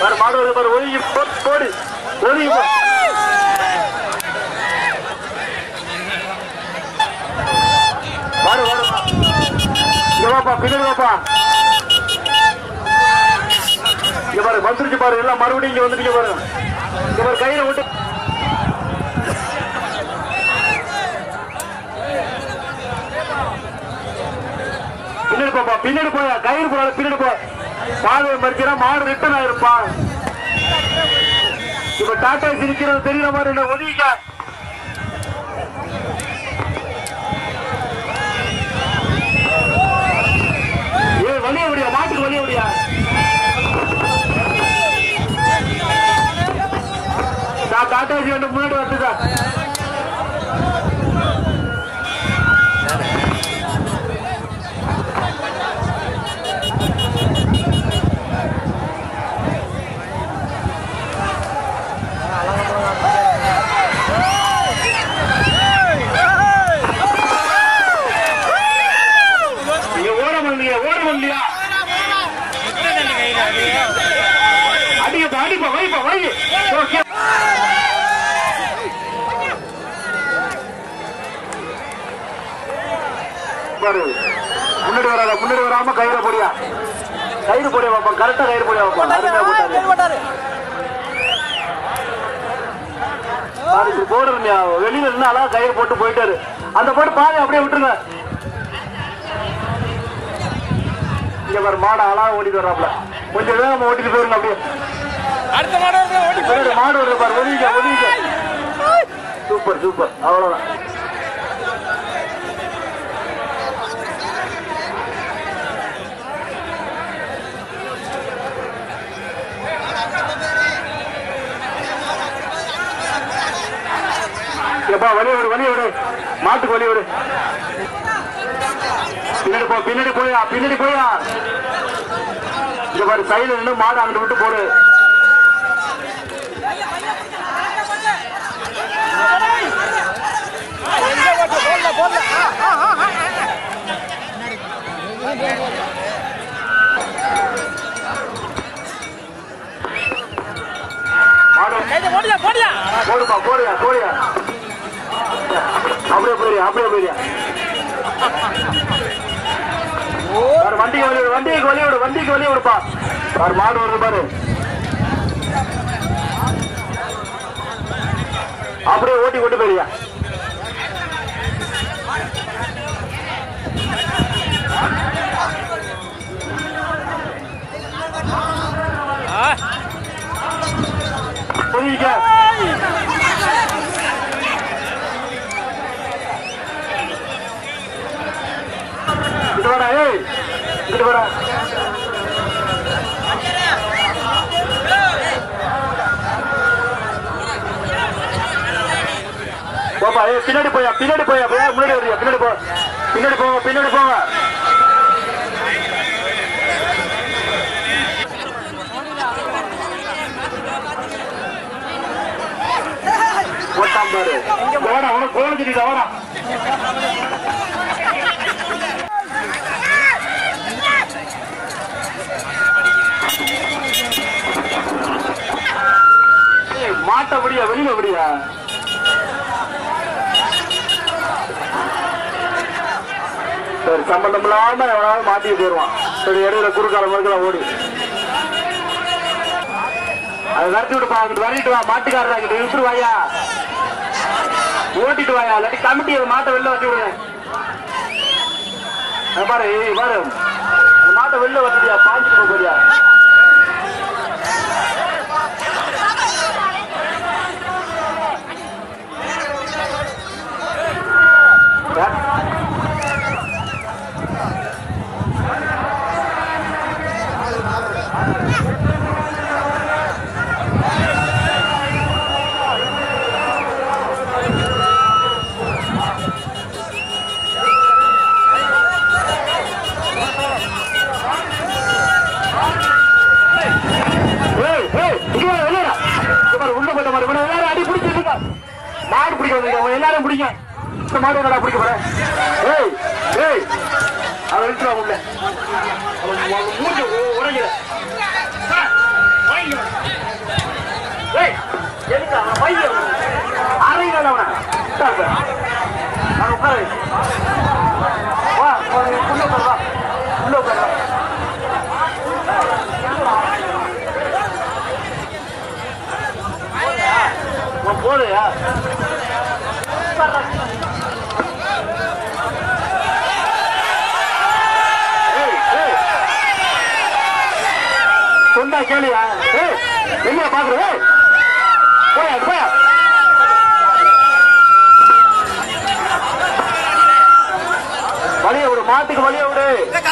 பாரு மாடு வருது பாரு ஒதுங்கி போ- போடு ஒதுங்கி போ பாரு பாரு இங்க வாப்பா பின்னாடி வாப்பா இங்க பாரு வந்துருச்சு பாரு எல்லாம் மறுபடியும் இங்க வந்துட்டு பாரு இங்க பாரு கையில விட்டு பின்னாடி போப்பா பின்னாடி போயா கயிறு போட பின்னாடி போ பாதையை மறிக்கிறா மாடு ரிட்டர்ன் ஆயிருப்பா இப்ப டாடா சிரிக்கிறது தெரியற மாதிரி என்ன ஒதுங்க ஏ வழிய முடியா மாட்டுக்கு வழிய முடியா டாடா ஜி வந்து முன்னாடி வந்துதா நீங்க ஓட முடியலையா ஓட முடியலையா அடிப்பா அடிப்பா வைப்பா வை ஓகே பாரு முன்னாடி வராத முன்னாடி வராம கயிறு போடியா கயிறு போடியா பாப்பா கரெக்டா கயிறு போடியா பாப்பா அருமையா போட்டாரு பாரு இப்படி போடுறீங்க வெளியில இருந்து அழகா கயிறு போட்டு போயிட்டாரு அந்த போட்டு பாதி அப்படியே விட்டுருங்க இங்க பாரு மாடு அழகா ஓட்டிட்டு வர்றாப்ல கொஞ்சம் வேகமா ஓட்டிட்டு போயிருங்க அப்படியே அடுத்த மாடு வருது, ஓடி போ. பின்னாடி மாடு வருது பாரு ஒதுங்க ஒதுங்க சூப்பர் சூப்பர் அவ்வளவுதான் எப்பா வழி விடு வழி விடு மாட்டுக்கு வழி விடு பின்னாடி போ பின்னாடி போயா பின்னாடி போயா இங்க பாரு சைடுல நின்று மாடு அங்கிட்டு விட்டு போடு எங்க ஓட்டு? போடல, போடல. ஆ, ஆ, ஆ, ஆ. மாடு கைதை போடுயா, போடுயா. போடுப்பா போடுயா போடுயா அப்படியே போயிரியா அப்படியே போயிரியா பாரு வண்டிக்கு வழி விடு வண்டிக்கு வழி விடு வண்டிக்கு வழி விடுப்பா பாரு மாடு வருது பாரு அப்படியே ஓட்டி கொண்டு போயிரியா ஆ. ஒதுங்கிக்க இங்க வாடா ஏய் இங்க வாடா போப்பா ஏய் பின்னாடி போயா பின்னாடி போயா போயா முன்னாடி வரியா பின்னாடி போ பின்னாடி போங்க பின்னாடி போங்க போட்டான் பாரு வாடா உனக்கு கோலம் தெரியுதா வாடா ஏய், மாட்ட விடியா வெளியில விடியா சரி சம்பந்தம் இல்லாம எவனாவது மாட்டிட்டு போயிருவான் சரி இடையில குறுக்கால மறுக்கலாம் ஓடி அதை விரட்டி விடுப்பா அங்கிட்டு விரட்டிட்டு வா மாட்டுக்காரர் அங்கிட்டு இழுத்துட்டு வாயா ஓட்டிட்டு வாயா இல்லாட்டி கமிட்டி அந்த மாட்டை வெளில வச்சு விடுங்க அங்க பாரு ஏய் பாரு அந்த மாட்டை வெளில வச்சுடியா பாஞ்சிட்டு போறியா ஏய், ஏய், இங்க வா, வெளியே வா. இங்க பாரு, உள்ள போட்ட மாதிரி. இவனை எல்லாரும் அடி பிடிச்சிட்டு இருக்க. மாடு பிடிக்க வந்திருக்க. அவன் எல்லாரும் பிடிங்க. இந்த மாடு என்னடா பிடிக்க போற? ஏய், ஏய், அதை இழுத்துட்டு வா உள்ள. அவன் அவன் மூஞ்சி உ- உடைக்கிற. வா, வாங்கிக்க. போதையா ஏய், ஏய். சொன்னா கேளியா ஏய், எங்க பாக்குற ஏய். போயா போயா வழிய விடு மாட்டுக்கு வழிய விடு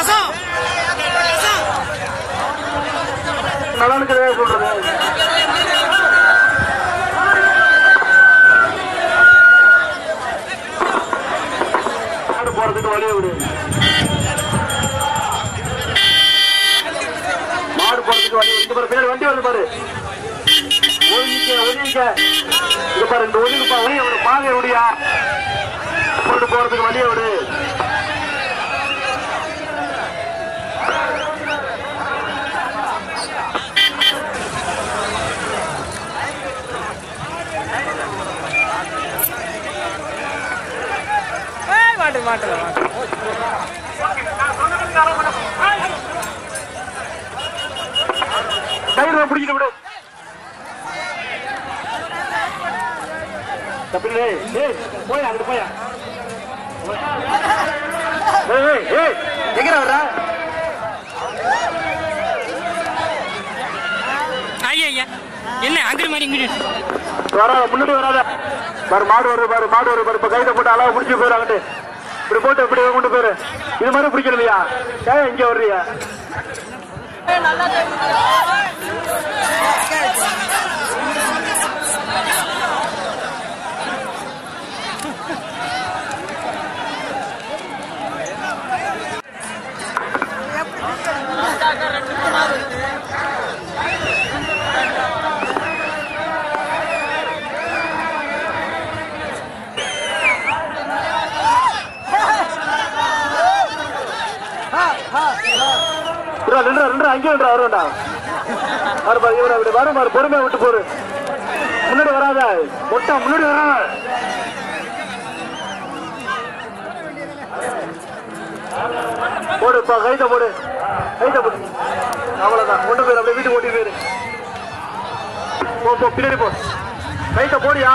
நலனுக்கு எதாவது சொல்றது மாடு போறதுக்கு வழிய விடு மாடு போறதுக்கு வழி இங்க பாரு பின்னாடி வண்டி வருது பாரு ஒதுங்கிக்க ஒதுங்கிக்க இங்க பாரு இந்த ஒதுங்குப்பா வழிய விடு பாதை விடியா கொண்டு போறதுக்கு வழிய விடு ஏய், மாட்டு மாட்டு மாட்டு கயிறு பிடிக்கிட்டு விடு தப்பில்லை ஏய் போயா அங்கிட்டு போயா ஏய் ஏய் ஏய் எங்கடா வர்ற ஐயா ஐயா என்ன அங்கிட்டு மாதிரி இங்கிட்டு வராத முன்னாடி வராத பாரு மாடு வருது பாரு மாடு வருது பாரு இப்ப கைதை போட்டு அளவு பிடிச்சி போயிரு அங்கிட்டு இப்படி போட்டு இப்படி கொண்டு போயிரு இது மாதிரி பிடிக்கலையா ஏன் இங்க வர்றியா இருடா, நின்றா நின்றா அங்கேயே நின்றா வருவேன்டா பாரு பாரு இவரை விடு வரும் பாரு பொறுமையா விட்டு போரு முன்னாடி வராத மொட்டா முன்னாடி வராத போடுப்பா கைத போடு கைத போடு அவ்வளவுதான் கொண்டு போயிரு அப்படியே வீட்டுக்கு ஓட்டி போயிரு போ போ பின்னாடி போ கைத்த போடியா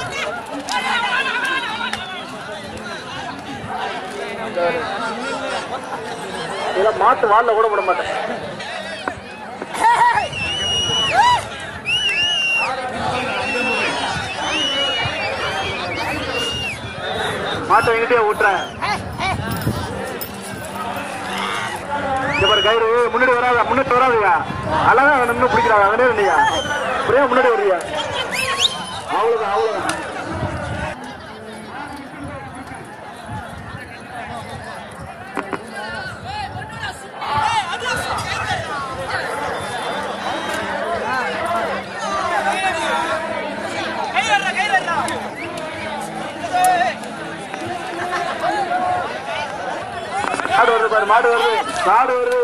இதெல்லாம் மாத்து வாழல கூட விட மாட்டேன் மாட்டை எங்கிட்டே விட்டுறேன் இங்க பாரு கயிறு முன்னாடி வராதா முன்னாடி வராதுயா அழகா நின்று பிடிக்கிறாங்க அவனே இல்லையா அப்படியே முன்னாடி வர்றியா அவ்வளவுதான் அவ்வளவுதான் மாடு வருது பாரு மாடு வருது மாடு வருது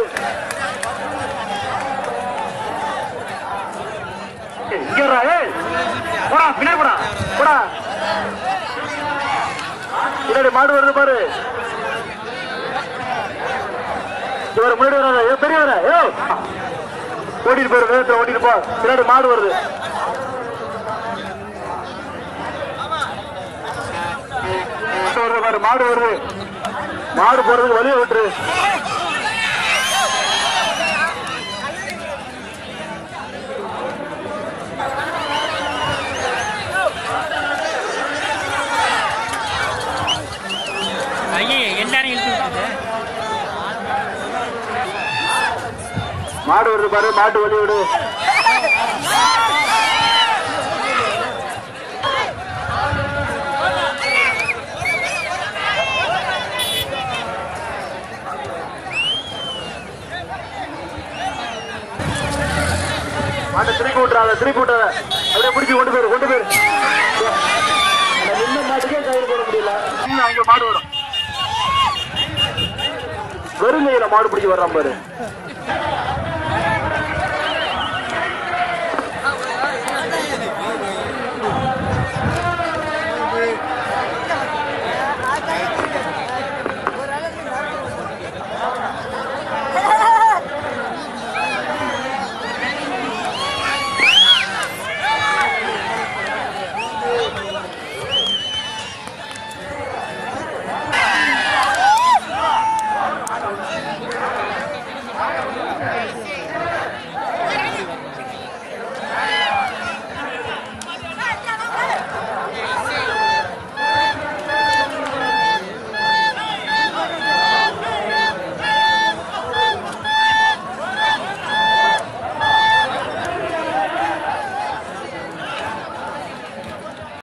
ஏய், இங்க வர்றா, ஏய். போடா பின்னாடி போடா போடா பின்னாடி மாடு வருது பாரு இங்க வர முன்னாடி வராத ஏ பெரிய வர ஏ ஓட்டிட்டு போயிரு வேகத்துல ஓட்டிட்டு போ பின்னாடி மாடு வருது மாடு வருது பாரு மாடு வருது மாடு போறதுக்கு வழியை விட்டுரு ஐயா எல்லாரும் இழுத்து விட்டுது மாடு வருது பாரு மாட்டு வழி விடு மாட்டை திருப்பி விட்டுறாத திருப்பி விட்டாத அப்படியே பிடிச்சி கொண்டு போயிரு கொண்டு போயிரு அந்த நின்ன மாட்டுக்கே கயிறு போட முடியல இன்னும் அங்க மாடு வரும் வெறுங்கையில மாடு பிடிச்சி வர்றான் பாரு